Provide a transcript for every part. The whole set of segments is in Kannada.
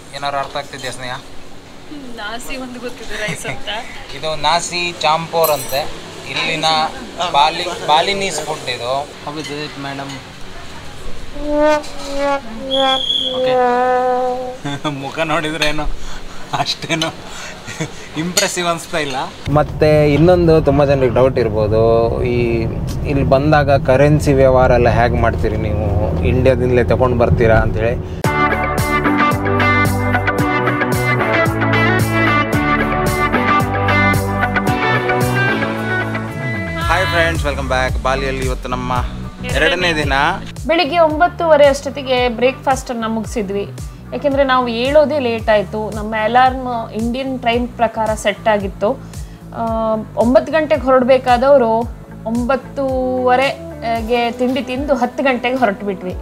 ಏನಾದ್ರು ಅರ್ಥ ಆಗ್ತಿದೆಯಾ ಸ್ನೇಹ ನಾಸಿ ಒಂದು ಗೊತ್ತಿದೆ ರೈಸ್ ಅಂತ ಇದು ನಾಸಿ ಚಾಂಪೋರ್ ಅಂತೆ ಇಲ್ಲಿನ ಬಾಲಿ ಬಾಲಿನೀಸ್ ಫುಡ್ ಇದು ಹೌ ಇಸ್ ಇಟ್ ಮೇಡಮ್ ಮುಖ ನೋಡಿದ್ರೆ ಏನು ಅಷ್ಟೇನು ಇಂಪ್ರೆಸಿವ್ ಅನಿಸ್ತಾ ಇಲ್ಲ ಮತ್ತೆ ಇನ್ನೊಂದು ತುಂಬ ಜನರಿಗೆ ಡೌಟ್ ಇರ್ಬೋದು ಈ ಇಲ್ಲಿ ಬಂದಾಗ ಕರೆನ್ಸಿ ವ್ಯವಹಾರ ಎಲ್ಲ ಹೇಗೆ ಮಾಡ್ತೀರಿ ನೀವು ಇಂಡಿಯಾದಿಂದಲೇ ತಗೊಂಡು ಬರ್ತೀರಾ ಅಂತೇಳಿ ಹಾಯ್ ಫ್ರೆಂಡ್ಸ್ ವೆಲ್ಕಮ್ ಬ್ಯಾಕ್ ಬಾಲಿಯಲ್ಲಿ ಇವತ್ತು ನಮ್ಮ ಎರಡನೇ ದಿನ ಬೆಳಿಗ್ಗೆ ಒಂಬತ್ತುವರೆ ಅಷ್ಟೊತ್ತಿಗೆ ಬ್ರೇಕ್ಫಾಸ್ಟ್ ಅನ್ನ ಮುಗಿಸಿದ್ವಿ ಯಾಕೆಂದ್ರೆ ನಾವು ಏಳೋದೇ ಲೇಟ್ ಆಯಿತು ನಮ್ಮ ಅಲಾರ್ಮ್ ಇಂಡಿಯನ್ ಟೈಮ್ ಪ್ರಕಾರ ಸೆಟ್ ಆಗಿತ್ತು ಆ, ಒಂಬತ್ತು ಗಂಟೆಗೆ ಹೊರಡಬೇಕಾದವರು ಒಂಬತ್ತೂವರೆಗೆ ತಿಂಡಿ ತಿಂದು ಹತ್ತು ಗಂಟೆಗೆ ಹೊರಟು ಬಿಟ್ವಿ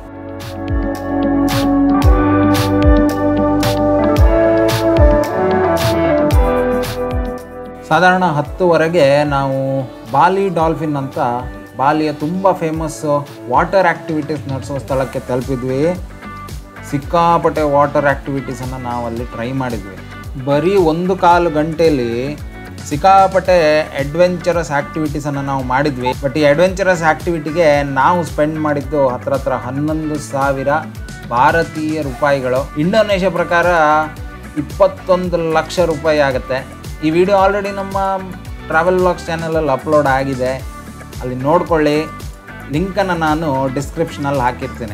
ಸಾಧಾರಣ ಹತ್ತುವರೆಗೆ ನಾವು ಬಾಲಿ ಡಾಲ್ಫಿನ್ ಅಂತ ಬಾಲಿಯ ತುಂಬ ಫೇಮಸ್ ವಾಟರ್ ಆ್ಯಕ್ಟಿವಿಟೀಸ್ ನಡೆಸೋ ಸ್ಥಳಕ್ಕೆ ತಲುಪಿದ್ವಿ ಸಿಕ್ಕಾಪಟ್ಟೆ ವಾಟರ್ ಆ್ಯಕ್ಟಿವಿಟೀಸನ್ನು ನಾವು ಅಲ್ಲಿ ಟ್ರೈ ಮಾಡಿದ್ವಿ ಬರೀ ಒಂದು ಕಾಲು ಗಂಟೆಯಲ್ಲಿ ಸಿಕ್ಕಾಪಟ್ಟೆ ಅಡ್ವೆಂಚರಸ್ ಆ್ಯಕ್ಟಿವಿಟೀಸನ್ನು ನಾವು ಮಾಡಿದ್ವಿ ಬಟ್ ಈ ಅಡ್ವೆಂಚರಸ್ ಆ್ಯಕ್ಟಿವಿಟಿಗೆ ನಾವು ಸ್ಪೆಂಡ್ ಮಾಡಿದ್ದು ಹತ್ರ ಹತ್ರ ಹನ್ನೊಂದು ಸಾವಿರ ಭಾರತೀಯ ರೂಪಾಯಿಗಳು ಇಂಡೋನೇಷ್ಯಾ ಪ್ರಕಾರ ಇಪ್ಪತ್ತೊಂದು ಲಕ್ಷ ರೂಪಾಯಿ ಆಗುತ್ತೆ ಈ ವಿಡಿಯೋ ಆಲ್ರೆಡಿ ನಮ್ಮ ಟ್ರಾವೆಲ್ ಬ್ಲಾಗ್ಸ್ ಚಾನಲಲ್ಲಿ ಅಪ್ಲೋಡ್ ಆಗಿದೆ ಅಲ್ಲಿ ನೋಡ್ಕೊಳ್ಳಿ ಲಿಂಕನ್ನು ನಾನು ಡಿಸ್ಕ್ರಿಪ್ಷನಲ್ಲಿ ಹಾಕಿರ್ತೀನಿ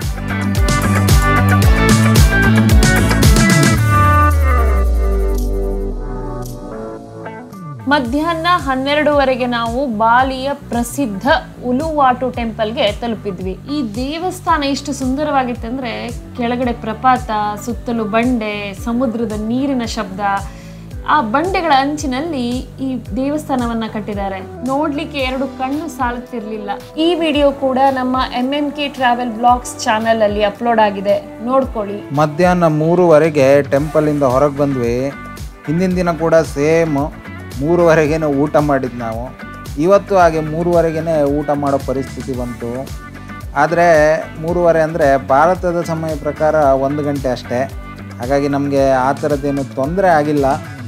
ಮಧ್ಯಾಹ್ನ ಹನ್ನೆರಡುವರೆಗೆ ನಾವು ಬಾಲಿಯ ಪ್ರಸಿದ್ಧ ಉಲುವಾಟು ಟೆಂಪಲ್ಗೆ ತಲುಪಿದ್ವಿ ಈ ದೇವಸ್ಥಾನ ಎಷ್ಟು ಸುಂದರವಾಗಿತ್ತಂದ್ರೆ ಕೆಳಗಡೆ ಪ್ರಪಾತ ಸುತ್ತಲೂ ಬಂಡೆ ಸಮುದ್ರದ ನೀರಿನ ಶಬ್ದ ಆ ಬಂಡೆಗಳ ಅಂಚಿನಲ್ಲಿ ಈ ದೇವಸ್ಥಾನವನ್ನ ಕಟ್ಟಿದ್ದಾರೆ ನೋಡ್ಲಿಕ್ಕೆ ಎರಡು ಕಣ್ಣು ಸಾಲುತ್ತಿರ್ಲಿಲ್ಲ ಈ ವಿಡಿಯೋ ಕೂಡ ನಮ್ಮ M M K travel blogs channel ಅಲ್ಲಿ ಅಪ್ಲೋಡ್ ಆಗಿದೆ ನೋಡ್ಕೊಳ್ಳಿ ಮಧ್ಯಾಹ್ನ ಮೂರುವರೆಗೆ ಟೆಂಪಲಿಂದ ಹೊರಗೆ ಬಂದ್ವಿ ಹಿಂದಿನ ದಿನ ಕೂಡ ಸೇಮ್ ಮೂರುವರೆಗೇನೆ ಊಟ ಮಾಡಿದ್ದು ನಾವು ಇವತ್ತು ಹಾಗೆ ಮೂರುವರೆಗೇ ಊಟ ಮಾಡೋ ಪರಿಸ್ಥಿತಿ ಬಂತು ಆದರೆ ಮೂರುವರೆ ಅಂದರೆ ಭಾರತದ ಸಮಯ ಪ್ರಕಾರ ಒಂದು ಗಂಟೆ ಅಷ್ಟೇ ಹಾಗಾಗಿ ನಮಗೆ ಆ ಥರದ್ದೇನು ತೊಂದರೆ ಆಗಿಲ್ಲ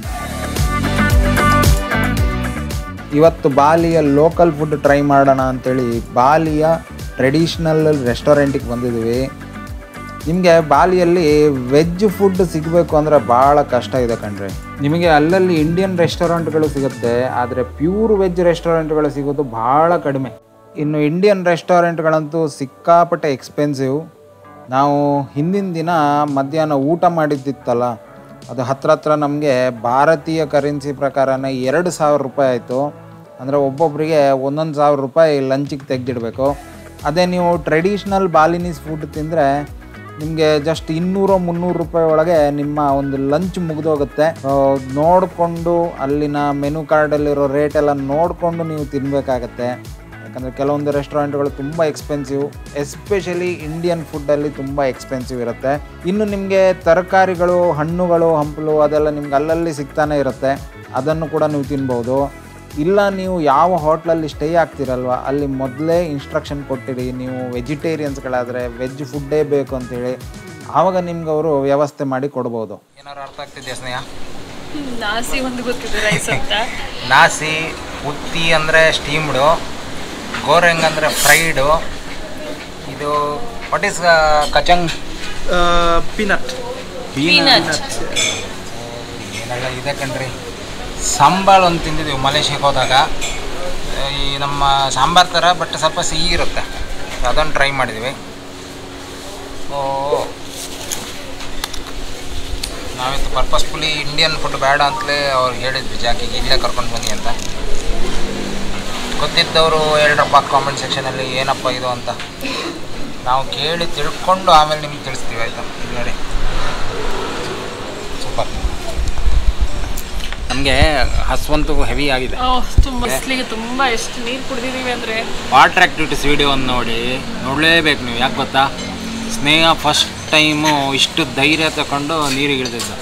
ಇವತ್ತು ಬಾಲಿಯ ಲೋಕಲ್ ಫುಡ್ ಟ್ರೈ ಮಾಡೋಣ ಅಂತೇಳಿ ಬಾಲಿಯ ಟ್ರೆಡಿಷ್ನಲ್ ರೆಸ್ಟೋರೆಂಟಿಗೆ ಬಂದಿದ್ದೀವಿ ನಿಮಗೆ ಬಾಲಿಯಲ್ಲಿ ವೆಜ್ ಫುಡ್ ಸಿಗಬೇಕು ಅಂದರೆ ಭಾಳ ಕಷ್ಟ ಇದೆ ಕಣ್ರಿ ನಿಮಗೆ ಅಲ್ಲಲ್ಲಿ ಇಂಡಿಯನ್ ರೆಸ್ಟೋರೆಂಟ್ಗಳು ಸಿಗುತ್ತೆ ಆದರೆ ಪ್ಯೂರ್ ವೆಜ್ ರೆಸ್ಟೋರೆಂಟ್ಗಳು ಸಿಗೋದು ಭಾಳ ಕಡಿಮೆ ಇನ್ನು ಇಂಡಿಯನ್ ರೆಸ್ಟೋರೆಂಟ್ಗಳಂತೂ ಸಿಕ್ಕಾಪಟ್ಟೆ ಎಕ್ಸ್ಪೆನ್ಸಿವ್ ನಾವು ಹಿಂದಿನ ದಿನ ಮಧ್ಯಾಹ್ನ ಊಟ ಮಾಡಿದ್ದಿತ್ತಲ್ಲ ಅದು ಹತ್ರ ಹತ್ರ ನಮಗೆ ಭಾರತೀಯ ಕರೆನ್ಸಿ ಪ್ರಕಾರನೇ ಎರಡು ಸಾವಿರ ರೂಪಾಯಿ ಆಯಿತು ಅಂದರೆ ಒಬ್ಬೊಬ್ಬರಿಗೆ ಒಂದೊಂದು ಸಾವಿರ ರೂಪಾಯಿ ಲಂಚಿಗೆ ತೆಗೆದಿಡಬೇಕು ಅದೇ ನೀವು ಟ್ರೆಡಿಷ್ನಲ್ ಬಾಲಿನೀಸ್ ಫುಡ್ ತಿಂದರೆ ನಿಮಗೆ ಜಸ್ಟ್ ಇನ್ನೂರು ಮುನ್ನೂರು ರೂಪಾಯಿ ಒಳಗೆ ನಿಮ್ಮ ಒಂದು ಲಂಚ್ ಮುಗಿದೋಗುತ್ತೆ ನೋಡಿಕೊಂಡು ಅಲ್ಲಿನ ಮೆನು ಕಾರ್ಡಲ್ಲಿರೋ ರೇಟ್ ಎಲ್ಲ ನೋಡಿಕೊಂಡು ನೀವು ತಿನ್ನಬೇಕಾಗತ್ತೆ ಯಾಕಂದರೆ ಕೆಲವೊಂದು ರೆಸ್ಟೋರೆಂಟ್ಗಳು ತುಂಬ ಎಕ್ಸ್ಪೆನ್ಸಿವ್ ಎಸ್ಪೆಷಲಿ ಇಂಡಿಯನ್ ಫುಡ್ಡಲ್ಲಿ ತುಂಬ ಎಕ್ಸ್ಪೆನ್ಸಿವ್ ಇರುತ್ತೆ ಇನ್ನು ನಿಮಗೆ ತರಕಾರಿಗಳು ಹಣ್ಣುಗಳು ಹಂಪಲು ಅದೆಲ್ಲ ನಿಮ್ಗೆ ಅಲ್ಲಲ್ಲಿ ಸಿಗ್ತಾನೆ ಇರುತ್ತೆ ಅದನ್ನು ಕೂಡ ನೀವು ತಿನ್ಬೋದು ಇಲ್ಲ ನೀವು ಯಾವ ಹೋಟ್ಲಲ್ಲಿ ಸ್ಟೇ ಆಗ್ತಿರಲ್ವ ಅಲ್ಲಿ ಮೊದಲೇ ಇನ್ಸ್ಟ್ರಕ್ಷನ್ ಕೊಟ್ಟಿರಿ ನೀವು ವೆಜಿಟೇರಿಯನ್ಸ್ಗಳಾದರೆ ವೆಜ್ ಫುಡ್ಡೇ ಬೇಕು ಅಂತೇಳಿ ಆವಾಗ ನಿಮ್ಗೆ ಅವರು ವ್ಯವಸ್ಥೆ ಮಾಡಿ ಕೊಡ್ಬೋದು ಏನಾದ್ರು ಅರ್ಥ ಆಗ್ತಿದೆಯಾ ಸ್ನೇಹ ನಾಸಿ ಒಂದು ಗೊತ್ತಿದೆ ರೈಸ್ ಅಂತ ನಾಸಿ ಉತ್ತಿ ಅಂದರೆ ಸ್ಟೀಮ್ಡು ಗೋರೆಂಗ್ ಅಂದರೆ ಫ್ರೈಡು ಇದು what is kacang peanut peanut ಏನೆಲ್ಲ ಇದೆ ಕಣ್ರಿ ಸಾಂಬಾರು ಒಂದು ತಿಂದಿದ್ದೀವಿ ಮಲೇಷ್ಯಾಗೆ ಹೋದಾಗ ಈ ನಮ್ಮ ಸಾಂಬಾರು ಥರ ಬಟ್ ಸ್ವಲ್ಪ ಸಿಹಿ ಇರುತ್ತೆ ಅದನ್ನು ಟ್ರೈ ಮಾಡಿದ್ವಿ ಓ ನಾವಿತ್ತು ಪರ್ಪಸ್ಫುಲಿ ಇಂಡಿಯನ್ ಫುಡ್ ಬೇಡ ಅಂತಲೇ ಅವ್ರು ಹೇಳಿದ್ವಿ ಜಾಕಿಗೆ ಇಲ್ಲೇ ಕರ್ಕೊಂಡು ಬನ್ನಿ ಅಂತ ಗೊತ್ತಿದ್ದವರು ಎರಡಪ್ಪ ಕಾಮೆಂಟ್ ಸೆಕ್ಷನಲ್ಲಿ ಏನಪ್ಪ ಇದು ಅಂತ ನಾವು ಕೇಳಿ ತಿಳ್ಕೊಂಡು ಆಮೇಲೆ ನಿಮ್ಗೆ ತಿಳಿಸ್ತೀವಿ ಆಯಿತಾ ಇಲ್ಲಿ ನೋಡಿ ಸೂಪರ್ ನಮಗೆ ಹಸುವಂತೂ ಹೆವಿ ಆಗಿದೆ ತುಂಬ ಬಿಸಿಲಿಗೆ ತುಂಬಾ ಎಷ್ಟು ನೀರು ಕುಡಿದಿದೀವಿ ಅಂದ್ರೆ ವಾಟರ್ ಆ್ಯಕ್ಟಿವಿಟೀಸ್ ವಿಡಿಯೋವನ್ನು ನೋಡಿ ನೋಡಲೇಬೇಕು ನೀವು ಯಾಕೆ ಗೊತ್ತಾ ಸ್ನೇಹ ಫಸ್ಟ್ ಟೈಮು ಇಷ್ಟು ಧೈರ್ಯ ತಗೊಂಡು ನೀರಿಗೆ ಇಳಿದಿದ್ದು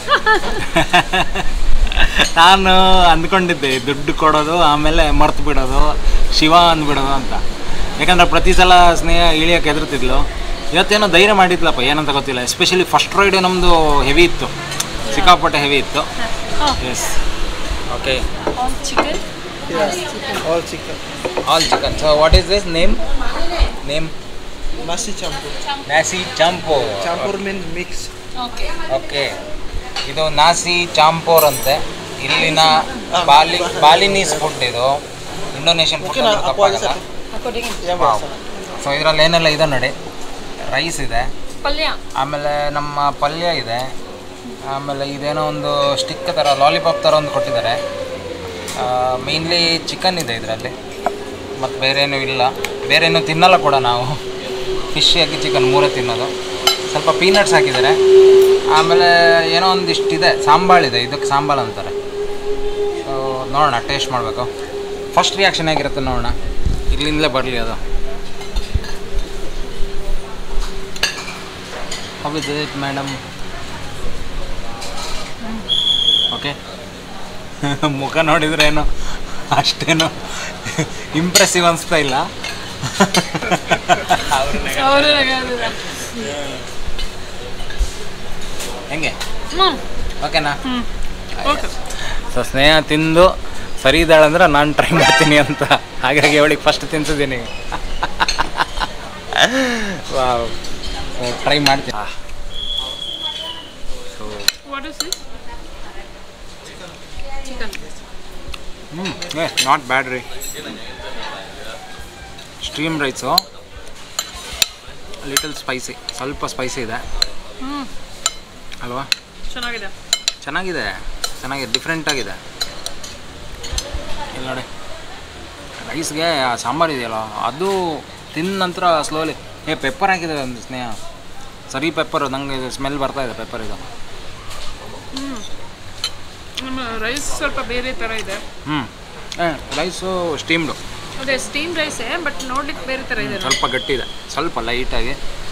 ನಾನು ಅಂದ್ಕೊಂಡಿದ್ದೆ ದುಡ್ಡು ಕೊಡೋದು ಆಮೇಲೆ ಮರ್ತು ಬಿಡೋದು ಶಿವ ಅಂದ್ಬಿಡೋದು ಅಂತ ಯಾಕಂದ್ರೆ ಪ್ರತಿ ಸಲ ಸ್ನೇಹ ಇಳಿಯೋಕೆ ಹೆದರ್ತಿದ್ಲು ಇವತ್ತೇನೋ ಧೈರ್ಯ ಮಾಡಿದ್ಲಪ್ಪ ಏನಂತ ಗೊತ್ತಿಲ್ಲ ಎಸ್ಪೆಷಲಿ ಫಸ್ಟ್ ರೈಡ್ ನಮ್ಮದು ಹೆವಿ ಇತ್ತು ಸಿಕ್ಕಾಪಟ್ಟೆ ಹೆವಿ ಇತ್ತು yes okay chicken Yes. All chicken. All chicken so what is this name name Nasi campur. Nasi campur Campur means mix. Okay okay ಇದು ನಾಸಿ ಚಾಂಪೋರ್ ಅಂತೆ ಇಲ್ಲಿನ ಬಾಲಿ ಬಾಲಿನೀಸ್ ಫುಡ್ ಇದು Indonesian food Okay na, ako agad sa Yan Wow. wow. So ಇದರಲ್ಲಿ ಏನೆಲ್ಲ ಇದೆ ನೋಡಿ ರೈಸ್ ಇದೆ ಪಲ್ಯ ಆಮೇಲೆ ನಮ್ಮ ಪಲ್ಯ ಇದೆ ಆಮೇಲೆ ಇದೇನೋ ಒಂದು ಸ್ಟಿಕ್ ಥರ ಲಾಲಿಪಾಪ್ ಥರ ಒಂದು ಕೊಟ್ಟಿದ್ದಾರೆ ಮೇನ್ಲಿ ಚಿಕನ್ ಇದೆ ಇದರಲ್ಲಿ ಮತ್ತು ಬೇರೆ ಏನೂ ಇಲ್ಲ ಬೇರೆ ಏನೂ ತಿನ್ನಲ್ಲ ಕೂಡ ನಾವು ಫಿಶ್ ಎಗ್ ಚಿಕನ್ ಮೂರೇ ತಿನ್ನೋದು ಸ್ವಲ್ಪ ಪೀನಟ್ಸ್ ಹಾಕಿದ್ದಾರೆ ಆಮೇಲೆ ಏನೋ ಒಂದಿಷ್ಟಿದೆ ಸಾಂಬಾಳಿದೆ ಇದಕ್ಕೆ ಸಾಂಬಾಳು ಅಂತಾರೆ ಸೊ ನೋಡೋಣ ಟೇಸ್ಟ್ ಮಾಡಬೇಕು ಫಸ್ಟ್ ರಿಯಾಕ್ಷನ್ ಆಗಿರುತ್ತೆ ನೋಡೋಣ ಇಲ್ಲಿಂದಲೇ ಬರಲಿ ಅದು how is it madam okay ಮುಖ ನೋಡಿದ್ರೆ ಏನು ಅಷ್ಟೇನು ಇಂಪ್ರೆಸಿವ್ ಅನಿಸ್ತಾ ಇಲ್ಲ ಅವರು ಹೆಂಗೆ ಹ್ಮ್ ಓಕೆನಾ ಹ್ಮ್ ಓಕೆ ಸೊ ಸ್ನೇಹ ತಿಂದು ಸರಿ ಇದ್ದಾಳಂದ್ರೆ ನಾನು ಟ್ರೈ ಮಾಡ್ತೀನಿ ಅಂತ ಹಾಗಾಗಿ ಅವಳಿಗೆ ಫಸ್ಟ್ ತಿನ್ಸಿದ್ದೀನಿ ಟ್ರೈ ಮಾಡ್ತೀನಿ so what is this chicken ಹ್ಞೂ ಏ ನಾಟ್ ಬ್ಯಾಡ್ ರೀ ಸ್ಟ್ರೀಮ್ ರೈಸು ಲಿಟಲ್ ಸ್ಪೈಸಿ ಸ್ವಲ್ಪ ಸ್ಪೈಸಿ ಇದೆ ಹ್ಮ್ ಅಲ್ವಾ ಚೆನ್ನಾಗಿದೆ ಚೆನ್ನಾಗಿದೆ ಚೆನ್ನಾಗಿದೆ ಡಿಫ್ರೆಂಟ್ ಆಗಿದೆ ಇಲ್ಲಿ ನೋಡಿ ರೈಸ್ಗೆ ಆ ಸಾಂಬಾರು ಇದೆಯಲ್ಲ ಅದು ತಿಂದ ನಂತರ ಸ್ಲೋಲಿ ಏ ಪೆಪ್ಪರ್ ಹಾಕಿದೆ ಒಂದು ಸ್ನೇಹ ಸರಿ ಪೆಪ್ಪರ್ ನಂಗೆ ಸ್ಮೆಲ್ ಬರ್ತಾ ಇದೆ ಪೆಪ್ಪರ್ ಇದು ಹ್ಮ್ ನಮ್ಮ ರೈಸ್ ಸ್ವಲ್ಪ ಬೇರೆ ಥರ ಇದೆ ಹ್ಞೂ ಏ ರೈಸು ಸ್ಟೀಮ್ಡು ಅದೇ ಸ್ಟೀಮ್ ರೈಸೇ ಬಟ್ ನೋಡ್ಲಿಕ್ಕೆ ಬೇರೆ ಥರ ಇದೆ ಸ್ವಲ್ಪ ಗಟ್ಟಿ ಇದೆ ಸ್ವಲ್ಪ ಲೈಟಾಗಿ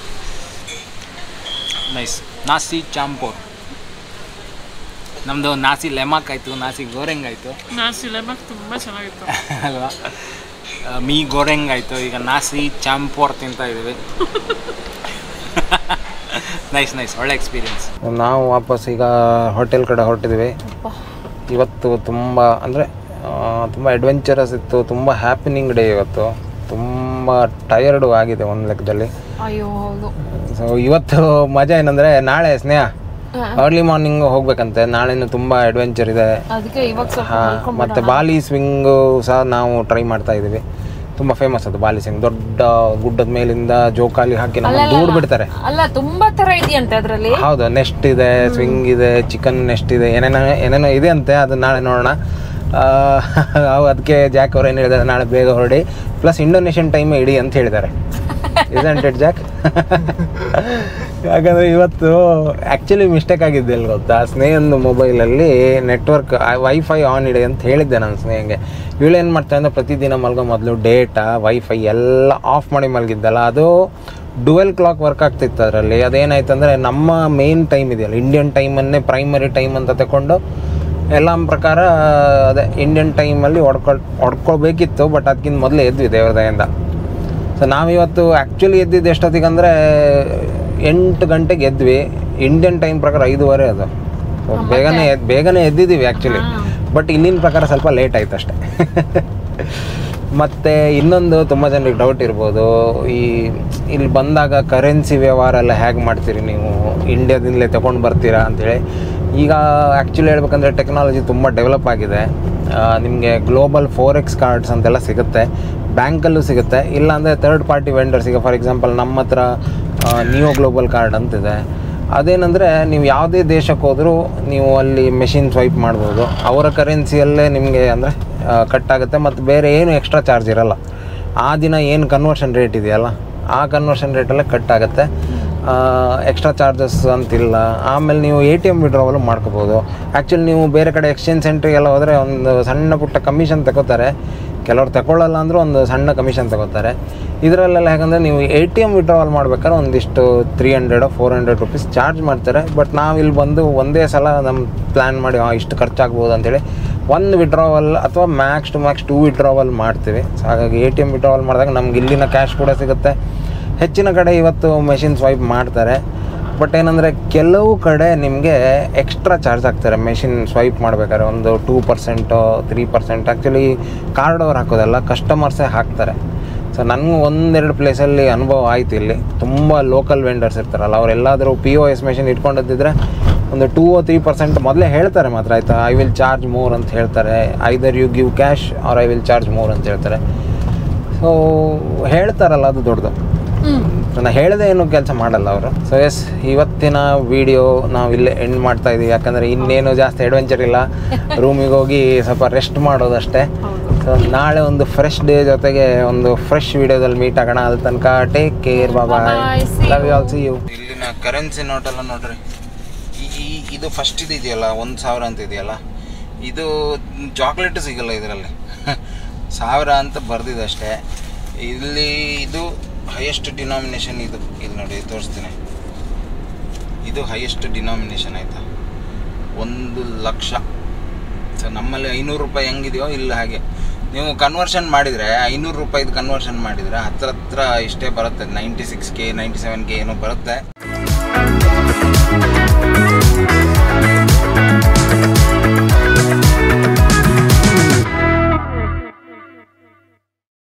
ನೈಸ್ ನಾಸಿ ಚಾಂಪೋರ್ ನಮ್ಮದು ನಾಸಿ ಲೆಮಾಕ್ ಆಯಿತು ನಾಸಿ ಗೋರೆಂಗ್ ಆಯಿತು ನಾಸಿ ಲೆಮಕ್ ತುಂಬ ಚೆನ್ನಾಗಿತ್ತು ಅಲ್ವಾ ಆ, ಮೀ ಗೋರೆಂಗ್ ಆಯಿತು ಈಗ ನಾಸಿ ಚಾಂಪೋರ್ ತಿಂತಾ ಇದ್ದೀವಿ ನೈಸ್ ನೈಸ್ ಒಳ್ಳೆ ಎಕ್ಸ್ಪೀರಿಯನ್ಸ್ ನಾವು ವಾಪಸ್ ಈಗ ಹೋಟೆಲ್ ಕಡೆ ಹೊರಟಿದ್ವಿ ಇವತ್ತು ತುಂಬ ಅಂದರೆ ತುಂಬ ಅಡ್ವೆಂಚರಸ್ ಇತ್ತು ತುಂಬ ಹ್ಯಾಪಿನಿಂಗ್ ಡೇ ಇವತ್ತು ತುಂಬ ಟಯರ್ಡು ಆಗಿದೆ ಒಂದು ಲೆಕ್ಕದಲ್ಲಿ ಅಯ್ಯೋ ಹೌದು ಸೊ ಇವತ್ತು ಮಜಾ ಏನಂದರೆ ನಾಳೆ ಸ್ನೇಹ ಅರ್ಲಿ ಮಾರ್ನಿಂಗ್ ಹೋಗ್ಬೇಕಂತೆ ನಾಳೆನೂ ತುಂಬ ಅಡ್ವೆಂಚರ್ ಇದೆ ಅದಕ್ಕೆ ಇವಾಗ ಸ್ವಲ್ಪ ಹಾಂ ಮಲ್ಕೊಂಡ್ಬಿಡೋಣ. ಮತ್ತು ಬಾಲಿ ಸ್ವಿಂಗು ಸಹ ನಾವು ಟ್ರೈ ಮಾಡ್ತಾ ಇದ್ದೀವಿ ತುಂಬ ಫೇಮಸ್ ಅದು ಬಾಲಿ ಸ್ವಿಂಗ್ ದೊಡ್ಡ ಗುಡ್ಡದ ಮೇಲಿಂದ ಜೋಕಾಲಿ ಹಾಕಿ ನಮ್ಮ ದೂಡ್ ಬಿಡ್ತಾರೆ ಅಲ್ಲ ತುಂಬಾ ತರ ಇದೆಯಂತೆ ಅದರಲ್ಲಿ ಹೌದು ನೆಸ್ಟ್ ಇದೆ ಸ್ವಿಂಗ್ ಇದೆ ಚಿಕನ್ ನೆಸ್ಟ್ ಇದೆ ಏನೇನೋ ಏನೇನೋ ಇದೆ ಅಂತೆ ಅದು ನಾಳೆ ನೋಡೋಣ ಅದಕ್ಕೆ ಜಾಕ್ ಅವ್ರು ಏನು ಹೇಳಿದ್ದಾರೆ ನಾಳೆ ಬೇಗ ಹೊರಡಿ ಪ್ಲಸ್ ಇಂಡೋನೇಷಿಯನ್ ಟೈಮ್ ಇಡಿ ಅಂತ ಹೇಳಿದ್ದಾರೆ ಇಸಂಟ್ ಇಟ್ ಜಾಕ್ ಯಾಕಂದರೆ ಇವತ್ತು ಆ್ಯಕ್ಚುಲಿ ಮಿಸ್ಟೇಕ್ ಆಗಿದ್ದೆ ಎಲ್ಲಿ ಗೊತ್ತಾ ಸ್ನೇಹಂದು ಮೊಬೈಲಲ್ಲಿ ನೆಟ್ವರ್ಕ್ ವೈಫೈ ಆನ್ ಇಡಿ ಅಂತ ಹೇಳಿದ್ದೆ ನನ್ನ ಸ್ನೇಹಂಗೆ ಇವಳು ಏನು ಮಾಡ್ತಾ ಅಂದರೆ ಪ್ರತಿದಿನ ಮಲ್ಗೋ ಮೊದಲು ಡೇಟಾ ವೈಫೈ ಎಲ್ಲ ಆಫ್ ಮಾಡಿ ಮಲಗಿದ್ದಲ್ಲ ಅದು ಡುವೆಲ್ ಕ್ಲಾಕ್ ವರ್ಕ್ ಆಗ್ತಿತ್ತು ಅದರಲ್ಲಿ ಅದೇನಾಯ್ತು ಅಂದರೆ ನಮ್ಮ ಮೇನ್ ಟೈಮ್ ಇದೆಯಲ್ಲ ಇಂಡಿಯನ್ ಟೈಮನ್ನೇ ಪ್ರೈಮರಿ ಟೈಮ್ ಅಂತ ತಗೊಂಡು ಎಲ್ಲ ಪ್ರಕಾರ ಅದೇ ಇಂಡಿಯನ್ ಟೈಮಲ್ಲಿ ಹೊಡ್ಕೊಳ್ ಹೊಡ್ಕೊಳ್ಬೇಕಿತ್ತು ಬಟ್ ಅದಕ್ಕಿಂತ ಮೊದಲೇ ಎದ್ವಿ ದೇವ್ರ ದಯಿಂದ ಸೊ ನಾವಿವತ್ತು ಆ್ಯಕ್ಚುಲಿ ಎದ್ದಿದ್ದು ಎಷ್ಟೊತ್ತಿಗೆ ಅಂದರೆ ಎಂಟು ಗಂಟೆಗೆ ಎದ್ವಿ ಇಂಡಿಯನ್ ಟೈಮ್ ಪ್ರಕಾರ ಐದೂವರೆ ಅದು So ಬೇಗನೆ ಎದ್ ಬೇಗನೆ ಎದ್ದಿದ್ದೀವಿ ಆ್ಯಕ್ಚುಲಿ ಬಟ್ ಇಲ್ಲಿನ ಪ್ರಕಾರ ಸ್ವಲ್ಪ ಲೇಟ್ ಆಯ್ತು ಅಷ್ಟೇ ಮತ್ತು ಇನ್ನೊಂದು ತುಂಬ ಜನರಿಗೆ ಡೌಟ್ ಇರ್ಬೋದು ಈ ಇಲ್ಲಿ ಬಂದಾಗ ಕರೆನ್ಸಿ ವ್ಯವಹಾರ ಎಲ್ಲ ಹೇಗೆ ಮಾಡ್ತೀರಿ ನೀವು ಇಂಡಿಯಾದಿಂದಲೇ ತೊಗೊಂಡು ಬರ್ತೀರಾ ಅಂಥೇಳಿ ಈಗ ಆ್ಯಕ್ಚುಲಿ ಹೇಳ್ಬೇಕಂದ್ರೆ ಟೆಕ್ನಾಲಜಿ ತುಂಬ ಡೆವಲಪ್ ಆಗಿದೆ ನಿಮಗೆ ಗ್ಲೋಬಲ್ ಫೋರ್ ಎಕ್ಸ್ ಕಾರ್ಡ್ಸ್ ಅಂತೆಲ್ಲ ಸಿಗುತ್ತೆ ಬ್ಯಾಂಕಲ್ಲೂ ಸಿಗುತ್ತೆ ಇಲ್ಲಾಂದರೆ ಥರ್ಡ್ ಪಾರ್ಟಿ ವೆಂಡರ್ಸ್ ಈಗ ಫಾರ್ ಎಕ್ಸಾಂಪಲ್ ನಮ್ಮ ಹತ್ರ ನಿಯೋ ಗ್ಲೋಬಲ್ ಕಾರ್ಡ್ ಅಂತಿದೆ ಅದೇನೆಂದರೆ ನೀವು ಯಾವುದೇ ದೇಶಕ್ಕೆ ಹೋದರೂ ನೀವು ಅಲ್ಲಿ ಮೆಷಿನ್ ಸ್ವೈಪ್ ಮಾಡ್ಬೋದು ಅವರ ಕರೆನ್ಸಿಯಲ್ಲೇ ನಿಮಗೆ ಅಂದರೆ ಕಟ್ ಆಗುತ್ತೆ ಮತ್ತು ಬೇರೆ ಏನು ಎಕ್ಸ್ಟ್ರಾ ಚಾರ್ಜ್ ಇರಲ್ಲ ಆ ದಿನ ಏನು ಕನ್ವರ್ಷನ್ ರೇಟ್ ಇದೆಯಲ್ಲ ಆ ಕನ್ವರ್ಷನ್ ರೇಟಲ್ಲೇ ಕಟ್ ಆಗುತ್ತೆ ಎಕ್ಸ್ಟ್ರಾ ಚಾರ್ಜಸ್ ಅಂತಿಲ್ಲ ಆಮೇಲೆ ನೀವು ಎ ಟಿ ಎಮ್ ವಿಡ್ರಾವಲು ಮಾಡ್ಕೋಬೋದು ಆ್ಯಕ್ಚುಲಿ ನೀವು ಬೇರೆ ಕಡೆ ಎಕ್ಸ್ಚೇಂಜ್ ಸೆಂಟ್ರಿಗೆಲ್ಲ ಹೋದರೆ ಒಂದು ಸಣ್ಣ ಪುಟ್ಟ ಕಮಿಷನ್ ತಗೋತಾರೆ ಕೆಲವ್ರು ತಗೊಳ್ಳಲ್ಲ ಅಂದರೂ ಒಂದು ಸಣ್ಣ ಕಮಿಷನ್ ತಗೋತಾರೆ ಇದರಲ್ಲೆಲ್ಲ ಹೇಗಂದರೆ ನೀವು ಎ ಟಿ ಎಮ್ ವಿಡ್ರಾವಲ್ ಮಾಡ್ಬೇಕಾದ್ರೆ ಒಂದಿಷ್ಟು ತ್ರೀ ಹಂಡ್ರೆಡೋ ಫೋರ್ ಹಂಡ್ರೆಡ್ ರುಪೀಸ್ ಚಾರ್ಜ್ ಮಾಡ್ತಾರೆ ಬಟ್ ನಾವು ಇಲ್ಲಿ ಬಂದು ಒಂದೇ ಸಲ ನಮ್ಮ ಪ್ಲ್ಯಾನ್ ಮಾಡಿ ಆ, ಇಷ್ಟು ಖರ್ಚಾಗ್ಬೋದು ಅಂತೇಳಿ ಒಂದು ವಿಡ್ರಾವಲ್ ಅಥವಾ max to max two withdrawal ಮಾಡ್ತೀವಿ ಸೊ ಹಾಗಾಗಿ ಎ ಟಿ ಎಮ್ ವಿಡ್ರಾವಲ್ ಮಾಡಿದಾಗ ನಮ್ಗೆ ಇಲ್ಲಿನ ಕ್ಯಾಶ್ ಕೂಡ ಸಿಗುತ್ತೆ ಹೆಚ್ಚಿನ ಕಡೆ ಇವತ್ತು ಮೆಷಿನ್ ಸ್ವೈಪ್ ಮಾಡ್ತಾರೆ ಬಟ್ ಏನಂದರೆ ಕೆಲವು ಕಡೆ ನಿಮಗೆ ಎಕ್ಸ್ಟ್ರಾ ಚಾರ್ಜ್ ಹಾಕ್ತಾರೆ ಮೆಷಿನ್ ಸ್ವೈಪ್ ಮಾಡ್ಬೇಕಾದ್ರೆ ಒಂದು two percent three percent actually card ಅವ್ರು ಹಾಕೋದಲ್ಲ ಕಸ್ಟಮರ್ಸೇ ಹಾಕ್ತಾರೆ ಸೊ ನನಗೂ ಒಂದೆರಡು ಪ್ಲೇಸಲ್ಲಿ ಅನುಭವ ಆಯ್ತು ಇಲ್ಲಿ ತುಂಬ ಲೋಕಲ್ ವೆಂಡರ್ಸ್ ಇರ್ತಾರಲ್ಲ ಅವರೆಲ್ಲಾದರೂ ಪಿ ಒ ಎಸ್ ಮೆಷಿನ್ ಇಟ್ಕೊಂಡಿದ್ದಿದ್ರೆ ಒಂದು ಟೂ ಓ ತ್ರೀ ಪರ್ಸೆಂಟ್ ಮೊದಲೇ ಹೇಳ್ತಾರೆ ಮಾತ್ರ ಆಯಿತಾ ಐ ವಿಲ್ ಚಾರ್ಜ್ ಮೋರ್ ಅಂತ ಹೇಳ್ತಾರೆ either you give cash or I will charge more ಅಂತ ಹೇಳ್ತಾರೆ ಸೊ ಹೇಳ್ತಾರಲ್ಲ ಅದು ದೊಡ್ಡದು ನಾನು ಹೇಳದೆ ಏನು ಕೆಲಸ ಮಾಡಲ್ಲ ಅವರು ಸೊ ಎಸ್ ಇವತ್ತಿನ ವಿಡಿಯೋ ನಾವು ಇಲ್ಲೇ ಎಂಡ್ ಮಾಡ್ತಾ ಇದ್ದೀವಿ ಯಾಕಂದರೆ ಇನ್ನೇನು ಜಾಸ್ತಿ ಅಡ್ವೆಂಚರ್ ಇಲ್ಲ ರೂಮಿಗೆ ಹೋಗಿ ಸ್ವಲ್ಪ ರೆಸ್ಟ್ ಮಾಡೋದಷ್ಟೇ ಸೊ ನಾಳೆ ಒಂದು ಫ್ರೆಶ್ ಡೇ ಜೊತೆಗೆ ಒಂದು ಫ್ರೆಶ್ ವಿಡಿಯೋದಲ್ಲಿ ಮೀಟ್ ಆಗೋಣ ಅಲ್ಲಿ ತನಕ take care bye bye Bye-bye. See love you all see you ಇಲ್ಲಿನ ಕರೆನ್ಸಿ ನೋಟೆಲ್ಲ ನೋಡ್ರಿ ಈ ಈ- ಇದು ಫಸ್ಟ್ ಇದು ಇದೆಯಲ್ಲ ಒಂದು ಸಾವಿರ ಅಂತ ಇದೆಯಲ್ಲ ಇದು ಚಾಕ್ಲೇಟ್ ಸಿಗಲ್ಲ ಇದರಲ್ಲಿ ಸಾವಿರ ಅಂತ ಬರ್ದಿದೆ ಅಷ್ಟೇ ಇಲ್ಲಿ ಇದು ಹೈಯೆಸ್ಟ್ ಡಿನಾಮಿನೇಷನ್ ಇದು ಇಲ್ಲಿ ನೋಡಿ ತೋರಿಸ್ತೀನಿ ಇದು ಹೈಯೆಸ್ಟ್ ಡಿನಾಮಿನೇಷನ್ ಆಯಿತಾ ಒಂದು ಲಕ್ಷ ಸೊ ನಮ್ಮಲ್ಲಿ ಐನೂರು ರೂಪಾಯಿ ಹೆಂಗಿದೆಯೋ ಇಲ್ಲ ಹಾಗೆ ನೀವು ಕನ್ವರ್ಷನ್ ಮಾಡಿದರೆ ಐನೂರು ರೂಪಾಯಿದು ಕನ್ವರ್ಷನ್ ಮಾಡಿದರೆ ಹತ್ರ ಹತ್ರ ಇಷ್ಟೇ ಬರುತ್ತೆ ninety six K ninety seven K ಏನೋ ಬರುತ್ತೆ